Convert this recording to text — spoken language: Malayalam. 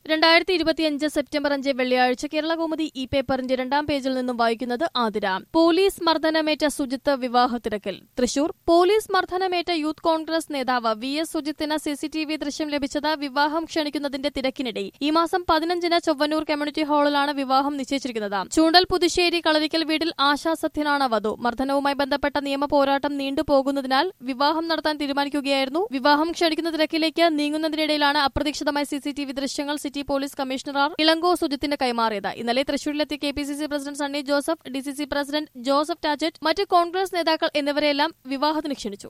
രണ്ടായിരത്തി ഇരുപത്തിയഞ്ച് സെപ്റ്റംബർ അഞ്ച് വെള്ളിയാഴ്ച കേരള കൗമുദി ഈ പേപ്പറിന്റെ രണ്ടാം പേജിൽ നിന്നും വായിക്കുന്നത് ആതിര പോലീസ് മർദ്ദനമേറ്റ സുജിത്ത് വിവാഹത്തിരക്കിൽ തൃശൂർ പോലീസ് മർദ്ദനമേറ്റ യൂത്ത് കോൺഗ്രസ് നേതാവ് വി എസ് സുജിത്തിന് സിസിടിവി ദൃശ്യം ലഭിച്ചത് വിവാഹം ക്ഷണിക്കുന്നതിന്റെ തിരക്കിനിടെ ഈ മാസം പതിനഞ്ചിന് ചൊവ്വന്നൂർ കമ്മ്യൂണിറ്റി ഹാളിലാണ് വിവാഹം നിശ്ചയിച്ചിരിക്കുന്നത് ചൂണ്ടൽ പുതുശ്ശേരി കളരിക്കൽ വീട്ടിൽ ആശാ സത്യനാണ് വധു മർദ്ദനവുമായി ബന്ധപ്പെട്ട നിയമ പോരാട്ടം നീണ്ടുപോകുന്നതിനാൽ വിവാഹം നടത്താൻ തീരുമാനിക്കുകയായിരുന്നു വിവാഹം ക്ഷണിക്കുന്ന തിരക്കിലേക്ക് നീങ്ങുന്നതിനിടയിലാണ് അപ്രതീക്ഷിതമായി സിസിടിവി ദൃശ്യങ്ങൾ സിറ്റി പോലീസ് കമ്മീഷണർ ഇളങ്കോ സുജിത്തിന് കൈമാറിയത് ഇന്നലെ തൃശൂരിലെത്തിയ K P C C president Sunny Joseph D C C president Joseph Tajet മറ്റ് കോൺഗ്രസ് നേതാക്കൾ എന്നിവരെല്ലാം വിവാഹത്തിന് ക്ഷണിച്ചു